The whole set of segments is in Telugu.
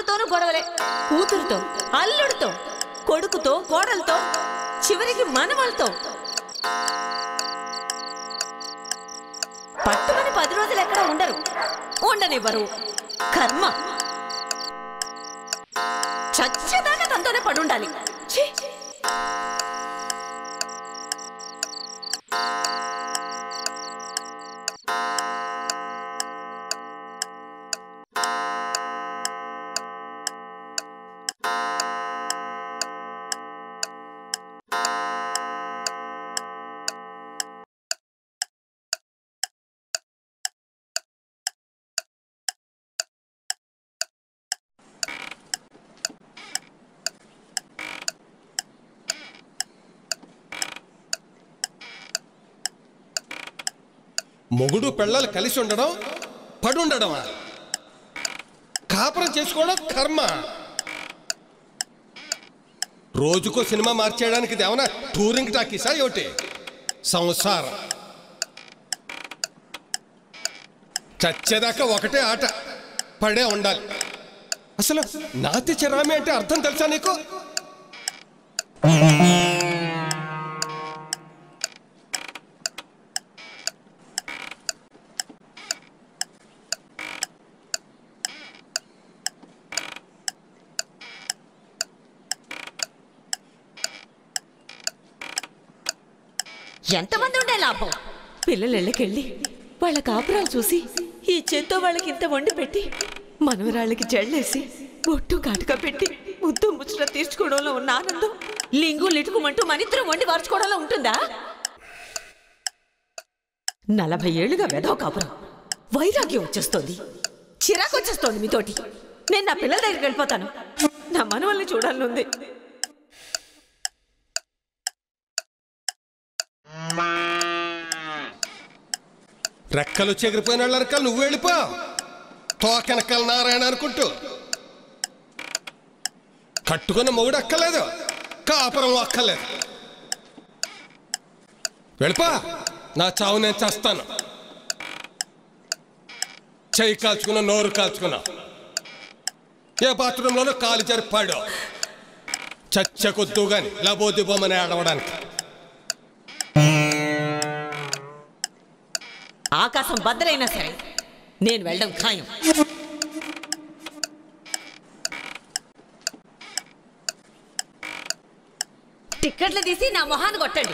అందరితోనూ గొడవలే కూతురుతో అల్లుడితో కొడుకుతో కోడలతో చివరికి మనవలతో పట్టుమని పది రోజులు ఎక్కడ ఉండరు ఉండనివ్వరు కర్మ చచ్చేదాకా తనతోనే పడుండాలి ఛీ! మొగుడు పెళ్ళాలు కలిసి ఉండడం పడుండడమా కాపురం చేసుకోవడం కర్మ రోజుకో సినిమా మార్చేయడానికి ఇది ఏమన్నా టూరింగ్ టాకీసా ఏమిటి సంసారం చచ్చేదాకా ఒకటే ఆట పడే ఉండాలి అసలు నాతి చిరామి అంటే అర్థం తెలుసా నీకు ఎంతమంది ఉండే లాభం పిల్లలు ఇళ్ళకెళ్ళి వాళ్ళ కాపురాలు చూసి ఈ చేత్తో వాళ్ళకి ఇంత వండి పెట్టి మనవరాళ్ళకి జళ్ళేసి ఒట్టు కాటుక పెట్టి ముద్దు ముచ్చట తీర్చుకోవడంలో ఉన్న ఆనందం లింగు లిటుకుమంటూ మనిద్దరం వండి వార్చుకోవడంలో ఉంటుందా నలభై ఏళ్ళుగా వెధవ కాపురం వైరాగ్యం వచ్చేస్తోంది చిరాకు వచ్చేస్తోంది మీతోటి నేను నా పిల్లల దగ్గరికి వెళ్ళిపోతాను నా మనవల్ని చూడాలనుంది రెక్కలు చెగిరిపోయిన వాళ్ళ రెక్కలు నువ్వు వెళ్ళిపో తోకెనకల నారాయణ అనుకుంటూ కట్టుకున్న మొగుడు అక్కలేదు కాపురం అక్కలేదు వెళ్ళిపో నా చావు నేను చేస్తాను చెయ్యి కాల్చుకున్నా నోరు కాల్చుకున్నా ఏ బాత్రూంలోనూ కాలు జరిపాడు చచ్చకొద్దు గాని లబోది బొమ్మని ఆడవడానికి ఆకాశం బద్దలైనా సరే నేను వెళ్ళడం ఖాయం టిక్కెట్లు తీసి నా మొహాన్ని కొట్టండి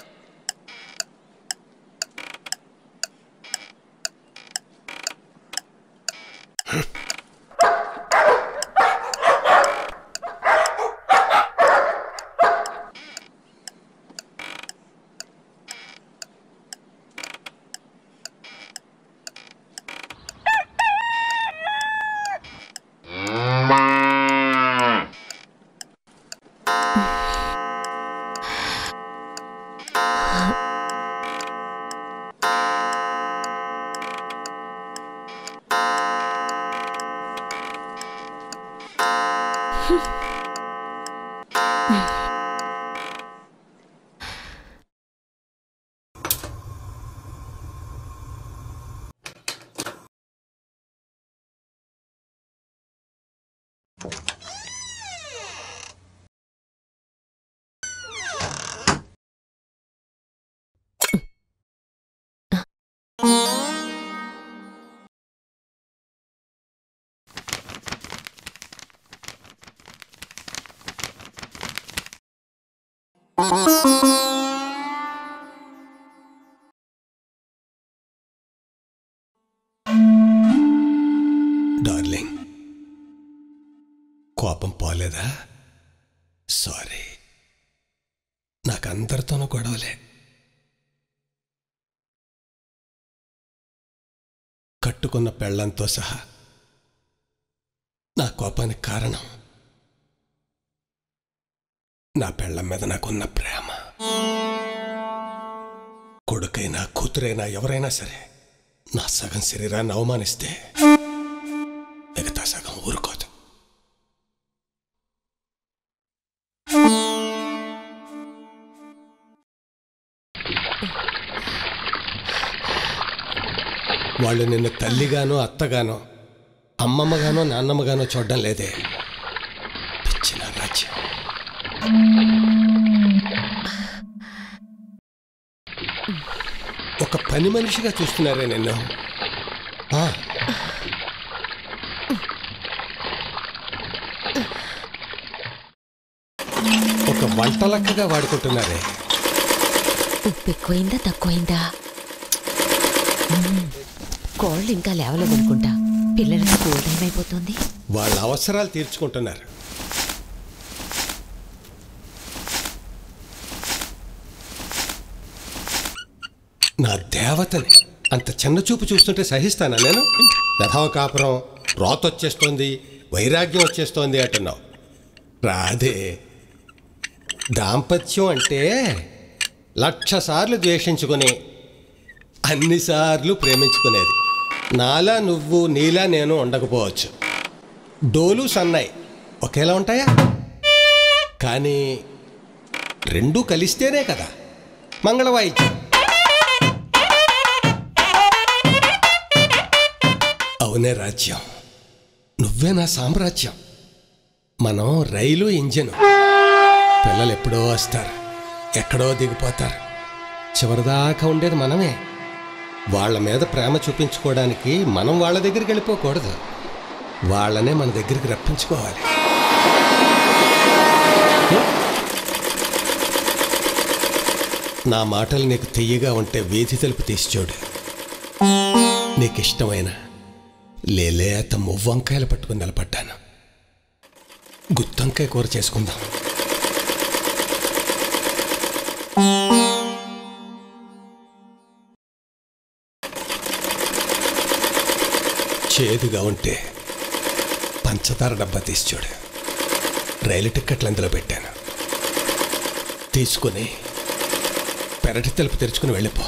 డార్లింగ్ కోపం పోలేదా సారీ నాకందరితోనూ గొడవలే కట్టుకున్న పెళ్ళంతో సహా నా కోపానికి కారణం నా పెళ్ళం మీద నాకున్న ప్రేమ కొడుకైనా కూతురైనా ఎవరైనా సరే నా సగం శరీరాన్ని అవమానిస్తే మిగతా సగం ఊరుకోదు వాళ్ళు నిన్ను తల్లిగానో అత్తగానో అమ్మమ్మగానో నాన్నమ్మగానో చూడడం లేదే పిచ్చిన రాజ్యం ఒక పని మనిషిగా చూస్తున్నారే నిన్ను ఆ, ఒక వంట లెక్కగా వాడుకుంటున్నారే ఉప్పు ఎక్కువైందా తక్కువైందా మ్మ్. కోళ్ళు ఇంకా లేవలేదనుకుంటా పిల్లలకి స్కూల్ టైం అయిపోతుంది వాళ్ళ అవసరాలు తీర్చుకుంటున్నారు నా దేవతని అంత చిన్న చూపు చూస్తుంటే సహిస్తానా నేను రథవ కాపురం రోత వచ్చేస్తోంది వైరాగ్యం వచ్చేస్తోంది అంటున్నావు రాదే దాంపత్యం అంటే లక్ష సార్లు ద్వేషించుకుని అన్నిసార్లు ప్రేమించుకునేది నాలా నువ్వు నీలా నేను ఉండకపోవచ్చు డోలు సన్నాయి ఒకేలా ఉంటాయా కానీ రెండూ కలిస్తేనే కదా మంగళవాయిద్యం అవునే రాజ్యం నువ్వే నా సామ్రాజ్యం మనం రైలు ఇంజిన్ పిల్లలు ఎప్పుడో వస్తారు ఎక్కడో దిగిపోతారు చివరిదాకా ఉండేది మనమే వాళ్ళ మీద ప్రేమ చూపించుకోవడానికి మనం వాళ్ళ దగ్గరికి వెళ్ళిపోకూడదు వాళ్ళనే మన దగ్గరికి రప్పించుకోవాలి నా మాటలు నీకు తెయ్యగా ఉంటే వీధి తలుపు తీసి చూడు నీకు ఇష్టమైన లేలేత మువ్వంకాయలు పట్టుకుని నిలబడ్డాను గుత్తొంకాయ కూర చేసుకుందాం చేదుగా ఉంటే పంచదార డబ్బా తీసి చూడు రైలు టిక్కెట్లు అందులో పెట్టాను తీసుకుని పెరటి తలుపు తెరుచుకుని వెళ్ళిపో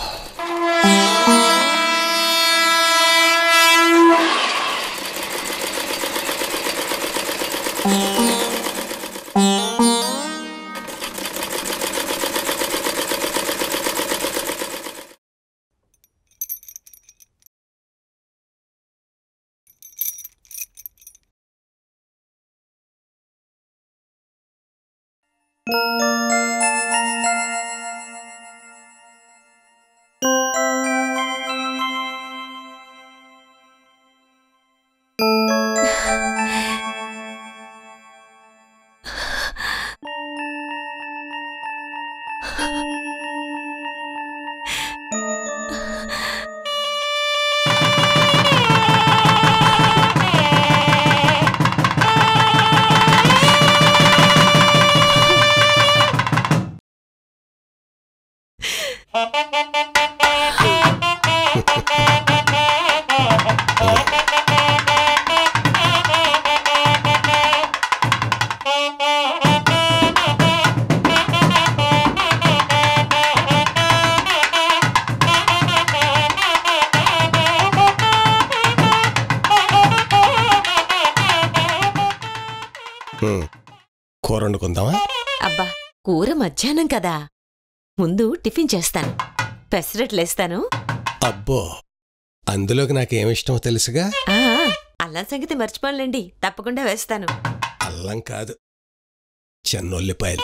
హ్మ్. కూర వండుకుందామా అబ్బా కూర మధ్యాహ్నం కదా ముందు టిఫిన్ చేస్తాను పెసరట్లేస్తాను అబ్బో అందులోకి నాకేమిష్టమో తెలుసుగా ఆ, అల్లం సంగతి మర్చిపోలేండి తప్పకుండా వేస్తాను అల్లం కాదు చెన్నొల్లిపాయలు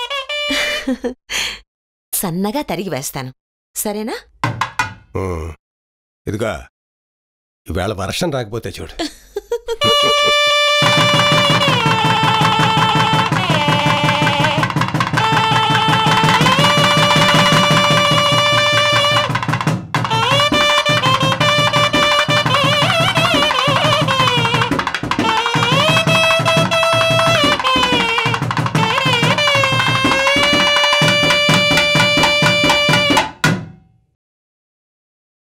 సన్నగా తరిగి వేస్తాను సరేనా హ్మ్. ఇదిగో ఈవేళ వర్షం రాకపోతే చూడు